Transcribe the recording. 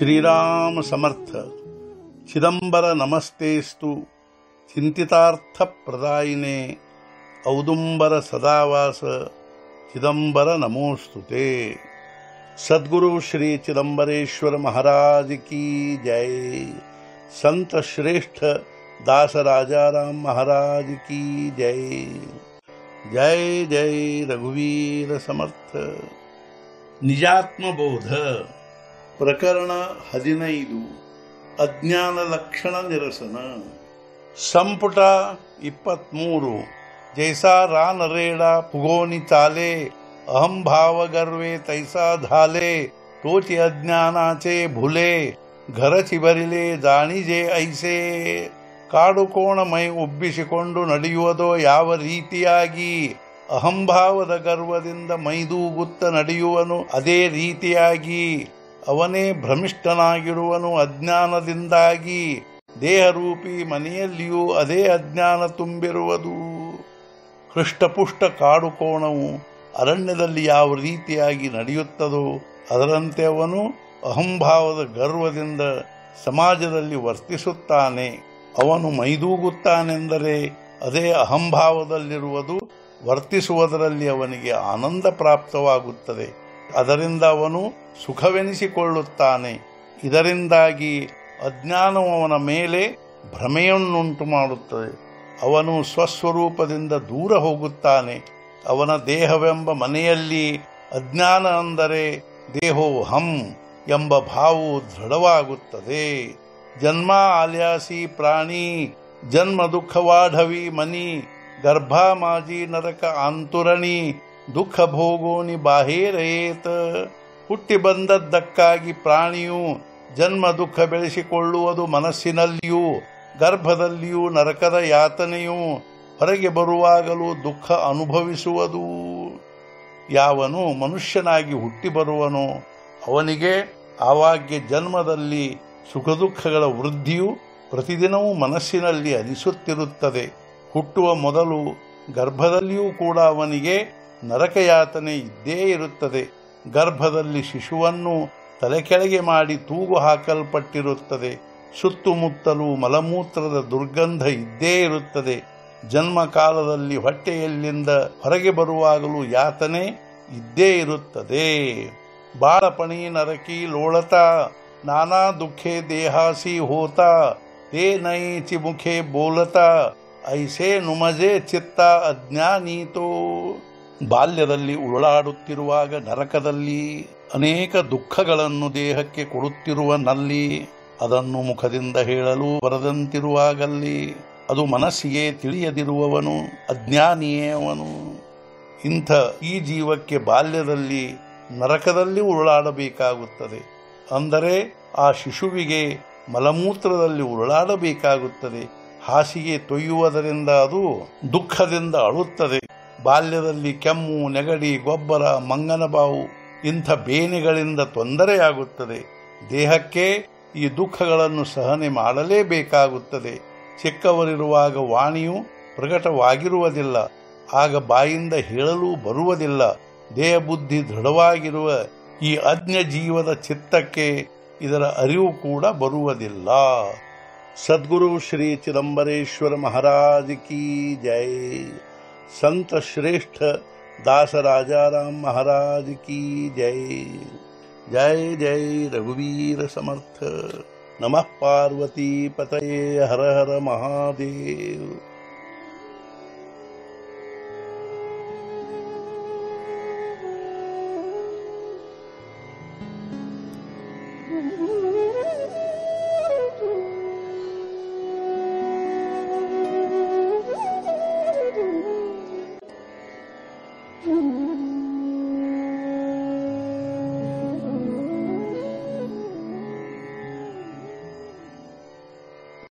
श्रीराम समर्थ चिदंबर नमस्तेस्तु चिंतितार्थ प्रदायिने औदुंबर सदावास चिदंबर नमोस्तुते सद्गुरु श्री चिदंबरेश्वर महाराज की जय संत श्रेष्ठ दास राजाराम महाराज की जय जय जय रघुवीर समर्थ ನಿಜಾತ್ಮಬೋಧ ಪ್ರಕರಣ ಹದಿನೈದು ಅಜ್ಞಾನ ಲಕ್ಷಣ ನಿರಸನ ಸಂಪುಟ ಇಪ್ಪತ್ಮೂರು ಜೈಸಾ ರಾನರೇಡ ಪುಗೋನಿ ಚಾಲೆ ಅಹಂ ಭಾವ ಗರ್ವೆ ತೈಸಾ ಧಾಲೆ ತೋಚಿ ಅಜ್ಞಾನಾಚೆ ಭುಲೆ ಘರ ಚಿಬರಿಲೆ ಜಾಣಿಜೆ ಐಸೆ ಕಾಡು ಕೋಣ ಮೈ ಉಬ್ಬಿಸಿಕೊಂಡು ನಡೆಯುವುದೋ ಯಾವ ರೀತಿಯಾಗಿ ಅಹಂಭಾವದ ಗರ್ವದಿಂದ ಮೈದೂಗುತ್ತ ನಡೆಯುವನು ಅದೇ ರೀತಿಯಾಗಿ ಅವನೇ ಭ್ರಮಿಷ್ಠನಾಗಿರುವನು ಅಜ್ಞಾನದಿಂದಾಗಿ ದೇಹರೂಪಿ ಮನೆಯಲ್ಲಿಯೂ ಅದೇ ಅಜ್ಞಾನ ತುಂಬಿರುವುದು ಹೃಷ್ಟಪುಷ್ಟ ಕಾಡು ಕೋಣವು ಅರಣ್ಯದಲ್ಲಿ ಯಾವ ರೀತಿಯಾಗಿ ನಡೆಯುತ್ತದೋ ಅದರಂತೆ ಅವನು ಅಹಂಭಾವದ ಗರ್ವದಿಂದ ಸಮಾಜದಲ್ಲಿ ವರ್ತಿಸುತ್ತಾನೆ ಅವನು ಮೈದೂಗುತ್ತಾನೆಂದರೆ ಅದೇ ಅಹಂಭಾವದಲ್ಲಿರುವುದು ವರ್ತಿಸುವುದರಲ್ಲಿ ಅವನಿಗೆ ಆನಂದ ಪ್ರಾಪ್ತವಾಗುತ್ತದೆ ಅದರಿಂದ ಅವನು ಸುಖವೆನಿಸಿಕೊಳ್ಳುತ್ತಾನೆ ಇದರಿಂದಾಗಿ ಅಜ್ಞಾನವು ಅವನ ಮೇಲೆ ಭ್ರಮೆಯನ್ನುಂಟು ಮಾಡುತ್ತದೆ ಅವನು ಸ್ವಸ್ವರೂಪದಿಂದ ದೂರ ಹೋಗುತ್ತಾನೆ ಅವನ ದೇಹವೆಂಬ ಮನೆಯಲ್ಲಿ ಅಜ್ಞಾನ ಅಂದರೆ ದೇಹೋಹಂ ಎಂಬ ಭಾವವು ದೃಢವಾಗುತ್ತದೆ ಜನ್ಮ ಆಲ್ಯಾಸಿ ಪ್ರಾಣಿ ಜನ್ಮ ದುಃಖವಾಢವಿ ಮನಿ ಗರ್ಭಾಮಾಜಿ ನರಕ ಆಂತುರಣಿ ದುಃಖ ಭೋಗೋನಿ ಬಾಹೇರೇತ ಹುಟ್ಟಿ ಬಂದದ್ದಕ್ಕಾಗಿ ಪ್ರಾಣಿಯು ಜನ್ಮ ದುಃಖ ಬೆಳೆಸಿಕೊಳ್ಳುವುದು ಮನಸ್ಸಿನಲ್ಲಿಯೂ ಗರ್ಭದಲ್ಲಿಯೂ ನರಕದ ಯಾತನೆಯು ಹೊರಗೆ ಬರುವಾಗಲೂ ದುಃಖ ಅನುಭವಿಸುವುದು ಯಾವನು ಮನುಷ್ಯನಾಗಿ ಹುಟ್ಟಿ ಬರುವನೋ ಅವನಿಗೆ ಆವಾಗ್ಯ ಜನ್ಮದಲ್ಲಿ ಸುಖ ದುಃಖಗಳ ವೃದ್ಧಿಯು ಪ್ರತಿದಿನವೂ ಮನಸ್ಸಿನಲ್ಲಿ ಅನಿಸುತ್ತಿರುತ್ತದೆ ಹುಟ್ಟುವ ಮೊದಲು ಗರ್ಭದಲ್ಲಿಯೂ ಕೂಡ ಅವನಿಗೆ ನರಕಯಾತನೆ ಇದ್ದೇ ಇರುತ್ತದೆ ಗರ್ಭದಲ್ಲಿ ಶಿಶುವನ್ನು ತಲೆಕೆಳಗೆ ಮಾಡಿ ತೂಗು ಹಾಕಲ್ಪಟ್ಟಿರುತ್ತದೆ ಸುತ್ತಮುತ್ತಲೂ ಮಲಮೂತ್ರದ ದುರ್ಗಂಧ ಇದ್ದೇ ಇರುತ್ತದೆ ಜನ್ಮ ಕಾಲದಲ್ಲಿ ಹೊಟ್ಟೆಯಲ್ಲಿಂದ ಹೊರಗೆ ಬರುವಾಗಲೂ ಯಾತನೆ ಇದ್ದೇ ಇರುತ್ತದೆ ಬಾಳಪಣಿ ನರಕಿ ಲೋಳತ ನಾನಾ ದುಃಖೆ ದೇಹಾಸಿ ಹೋತ ತೇ ನೈಚಿ ಮುಖೆ ಬೋಲತ ಐಸೆ ನುಮಜೆ ಚಿತ್ತ ಅಜ್ಞಾನೀತೋ ಬಾಲ್ಯದಲ್ಲಿ ಉರುಳಾಡುತ್ತಿರುವಾಗ ನರಕದಲ್ಲಿ ಅನೇಕ ದುಃಖಗಳನ್ನು ದೇಹಕ್ಕೆ ಕೊಡುತ್ತಿರುವ ನಲ್ಲಿ ಅದನ್ನು ಮುಖದಿಂದ ಹೇಳಲು ಬರದಂತಿರುವಾಗಲ್ಲಿ ಅದು ಮನಸ್ಸಿಗೆ ತಿಳಿಯದಿರುವವನು ಅಜ್ಞಾನಿಯೇ ಅವನು ಇಂಥ ಈ ಜೀವಕ್ಕೆ ಬಾಲ್ಯದಲ್ಲಿ ನರಕದಲ್ಲಿ ಉರುಳಾಡಬೇಕಾಗುತ್ತದೆ ಅಂದರೆ ಆ ಶಿಶುವಿಗೆ ಮಲಮೂತ್ರದಲ್ಲಿ ಉರುಳಾಡಬೇಕಾಗುತ್ತದೆ ಹಾಸಿಗೆ ತೊಯ್ಯುವುದರಿಂದ ಅದು ದುಃಖದಿಂದ ಅಳುತ್ತದೆ ಬಾಲ್ಯದಲ್ಲಿ ಕೆಮ್ಮು ನೆಗಡಿ ಗೊಬ್ಬರ ಮಂಗನಬಾವು ಇಂಥ ಬೇನೆಗಳಿಂದ ತೊಂದರೆಯಾಗುತ್ತದೆ ದೇಹಕ್ಕೆ ಈ ದುಃಖಗಳನ್ನು ಸಹನೆ ಮಾಡಲೇಬೇಕಾಗುತ್ತದೆ ಚಿಕ್ಕವರಿರುವಾಗ ವಾಣಿಯು ಪ್ರಕಟವಾಗಿರುವುದಿಲ್ಲ ಆಗ ಬಾಯಿಂದ ಹೇಳಲು ಬರುವುದಿಲ್ಲ ದೇಹ ಬುದ್ಧಿ ದೃಢವಾಗಿರುವ ಈ ಅಜ್ಞ ಜೀವದ ಚಿತ್ತಕ್ಕೆ ಇದರ ಅರಿವು ಕೂಡ ಬರುವುದಿಲ್ಲ ಸದ್ಗುರು ಶ್ರೀ ಚಿದಂಬರೇಶ್ವರ ಮಹಾರಾಜ್ ಕಿ ಜೈ संत श्रेष्ठ दास राजाराम महाराज की जय जय जय रघुवीर समर्थ नमः पार्वती पतये हर हर महादेव